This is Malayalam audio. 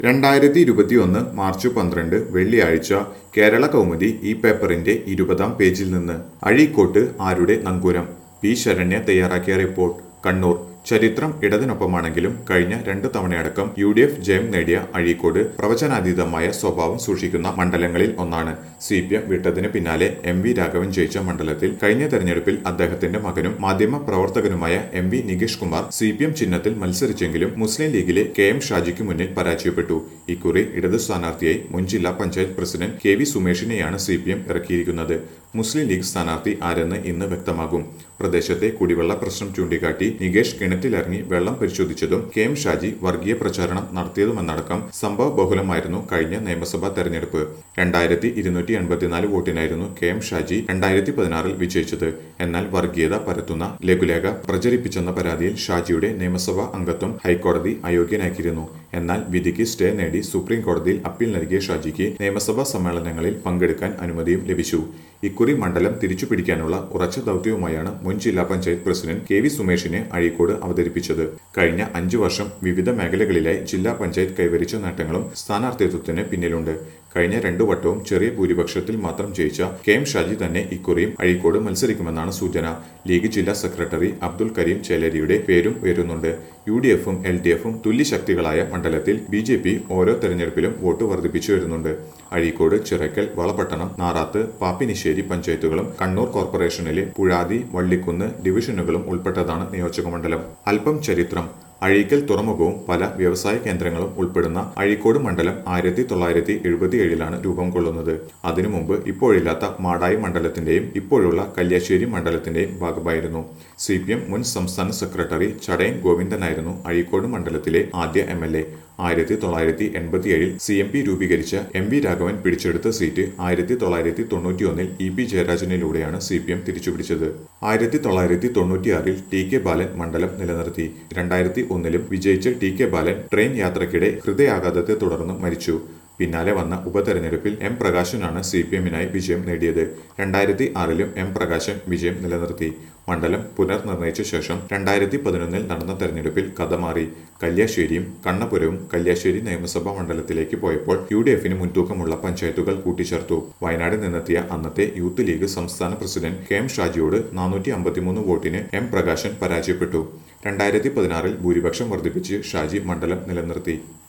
രണ്ടായിരത്തി ഇരുപത്തിയൊന്ന് മാർച്ച് പന്ത്രണ്ട് വെള്ളിയാഴ്ച കേരള കൗമുദി ഈ പേപ്പറിന്റെ ഇരുപതാം പേജിൽ നിന്ന് അഴീക്കോട്ട് ആരുടെ നങ്കൂരം പി ശരണ്യ തയ്യാറാക്കിയ റിപ്പോർട്ട് കണ്ണൂർ ചരിത്രം ഇടതിനൊപ്പമാണെങ്കിലും കഴിഞ്ഞ രണ്ട് തവണയടക്കം യു ഡി എഫ് ജയം നേടിയ അഴീക്കോട് പ്രവചനാതീതമായ സ്വഭാവം സൂക്ഷിക്കുന്ന മണ്ഡലങ്ങളിൽ ഒന്നാണ് സി പി എം വിട്ടതിന് പിന്നാലെ എം വി രാഘവൻ ജയിച്ച മണ്ഡലത്തിൽ കഴിഞ്ഞ തെരഞ്ഞെടുപ്പിൽ അദ്ദേഹത്തിന്റെ മകനും മാധ്യമ പ്രവർത്തകനുമായ M V Nikesh Kumar C P M ചിഹ്നത്തിൽ മത്സരിച്ചെങ്കിലും മുസ്ലിം ലീഗിലെ കെ എം ഷാജിക്ക് മുന്നിൽ പരാജയപ്പെട്ടു ഇക്കുറി ഇടത് സ്ഥാനാർത്ഥിയായി മുൻ ജില്ലാ പഞ്ചായത്ത് പ്രസിഡന്റ് കെ വി സുമേഷിനെയാണ് സി പി എം ഇറക്കിയിരിക്കുന്നത് മുസ്ലിം ലീഗ് സ്ഥാനാർത്ഥി ആരെന്ന് ഇന്ന് വ്യക്തമാകും പ്രദേശത്തെ കുടിവെള്ള പ്രശ്നം ചൂണ്ടിക്കാട്ടി നികേഷ് കിണറ്റിലിറങ്ങി വെള്ളം പരിശോധിച്ചതും കെ എം ഷാജി വർഗീയ പ്രചാരണം നടത്തിയതുമെന്നടക്കം സംഭവ ബഹുലമായിരുന്നു കഴിഞ്ഞ നിയമസഭാ തെരഞ്ഞെടുപ്പ് രണ്ടായിരത്തി ഇരുന്നൂറ്റി എൺപത്തിനാല് വോട്ടിനായിരുന്നു കെ എം ഷാജി രണ്ടായിരത്തി പതിനാറിൽ വിജയിച്ചത് എന്നാൽ വർഗീയത പരത്തുന്ന ലഘുലേഖ പ്രചരിപ്പിച്ചെന്ന പരാതിയിൽ ഷാജിയുടെ നിയമസഭാ അംഗത്വം ഹൈക്കോടതി അയോഗ്യനാക്കിയിരുന്നു എന്നാൽ വിധിക്ക് സ്റ്റേ നേടി സുപ്രീം കോടതിയിൽ അപ്പീൽ നൽകിയ ഷാജിക്ക് നിയമസഭാ സമ്മേളനങ്ങളിൽ പങ്കെടുക്കാൻ അനുമതിയും ലഭിച്ചു ഇക്കുറി മണ്ഡലം തിരിച്ചുപിടിക്കാനുള്ള ഉറച്ച ദൗത്യവുമായാണ് മുൻ ജില്ലാ പഞ്ചായത്ത് പ്രസിഡന്റ് കെ വി സുമേഷിനെ അഴീക്കോട് അവതരിപ്പിച്ചത് കഴിഞ്ഞ അഞ്ചു വർഷം വിവിധ മേഖലകളിലായി ജില്ലാ പഞ്ചായത്ത് കൈവരിച്ച നേട്ടങ്ങളും സ്ഥാനാർത്ഥിത്വത്തിന് പിന്നിലുണ്ട് കഴിഞ്ഞ രണ്ടു വട്ടവും ചെറിയ ഭൂരിപക്ഷത്തിൽ മാത്രം ജയിച്ച കെ എം ഷാജി തന്നെ ഇക്കുറിയും അഴീക്കോട് മത്സരിക്കുമെന്നാണ് സൂചന ലീഗ് ജില്ലാ സെക്രട്ടറി അബ്ദുൽ കരീം ചേലേരിയുടെ പേരും ഉയരുന്നുണ്ട് യു ഡി എഫും എൽ ഡി എഫും തുല്യശക്തികളായ മണ്ഡലത്തിൽ ബി ജെ പി ഓരോ തെരഞ്ഞെടുപ്പിലും വോട്ട് വർദ്ധിപ്പിച്ചു വരുന്നുണ്ട് അഴീക്കോട് ചിറക്കൽ വളപട്ടണം നാറാത്ത് പാപ്പിനിശ്ശേരി പഞ്ചായത്തുകളും കണ്ണൂർ കോർപ്പറേഷനിലെ പുഴാതി വള്ളിക്കുന്ന് ഡിവിഷനുകളും ഉൾപ്പെട്ടതാണ് നിയോജകമണ്ഡലം അല്പം ചരിത്രം അഴീക്കൽ തുറമുഖവും പല വ്യവസായ കേന്ദ്രങ്ങളും ഉൾപ്പെടുന്ന അഴീക്കോട് മണ്ഡലം ആയിരത്തി തൊള്ളായിരത്തി എഴുപത്തിയേഴിലാണ് രൂപം കൊള്ളുന്നത് അതിനു മുമ്പ് ഇപ്പോഴില്ലാത്ത മാടായി മണ്ഡലത്തിന്റെയും ഇപ്പോഴുള്ള കല്യാശ്ശേരി മണ്ഡലത്തിന്റെയും ഭാഗമായിരുന്നു സി പി എം മുൻ സംസ്ഥാന സെക്രട്ടറി ചടയൻ ഗോവിന്ദനായിരുന്നു അഴീക്കോട് മണ്ഡലത്തിലെ ആദ്യ എം എൽ എ ആയിരത്തി തൊള്ളായിരത്തി എൺപത്തിയേഴിൽ സി എം പി രൂപീകരിച്ച എം വി രാഘവൻ പിടിച്ചെടുത്ത സീറ്റ് ആയിരത്തി തൊള്ളായിരത്തി തൊണ്ണൂറ്റിയൊന്നിൽ ഇ പി ജയരാജനിലൂടെയാണ് സി പി എം തിരിച്ചുപിടിച്ചത് ആയിരത്തി തൊള്ളായിരത്തി തൊണ്ണൂറ്റിയാറിൽ ടി കെ ബാലൻ മണ്ഡലം നിലനിർത്തി രണ്ടായിരത്തി ഒന്നിലും വിജയിച്ച ടി കെ ബാലൻ ട്രെയിൻ യാത്രയ്ക്കിടെ ഹൃദയാഘാതത്തെ തുടർന്ന് മരിച്ചു പിന്നാലെ വന്ന ഉപതെരഞ്ഞെടുപ്പിൽ എം പ്രകാശനാണ് സി പി എമ്മിനായി വിജയം നേടിയത് രണ്ടായിരത്തി ആറിലും എം പ്രകാശൻ വിജയം നിലനിർത്തി മണ്ഡലം പുനർനിർണയിച്ച ശേഷം രണ്ടായിരത്തി പതിനൊന്നിൽ നടന്ന തെരഞ്ഞെടുപ്പിൽ കഥ മാറി കല്യാശ്ശേരിയും കണ്ണപുരവും കല്യാശ്ശേരി നിയമസഭാ മണ്ഡലത്തിലേക്ക് പോയപ്പോൾ യു ഡി എഫിന് മുൻതൂക്കമുള്ള പഞ്ചായത്തുകൾ കൂട്ടിച്ചേർത്തു വയനാട് നിന്നെത്തിയ അന്നത്തെ യൂത്ത് ലീഗ് സംസ്ഥാന പ്രസിഡന്റ് കെ എം ഷാജിയോട് നാനൂറ്റി അമ്പത്തിമൂന്ന് വോട്ടിന് എം പ്രകാശൻ പരാജയപ്പെട്ടു രണ്ടായിരത്തി പതിനാറിൽ ഭൂരിപക്ഷം വർദ്ധിപ്പിച്ച് ഷാജി മണ്ഡലം നിലനിർത്തി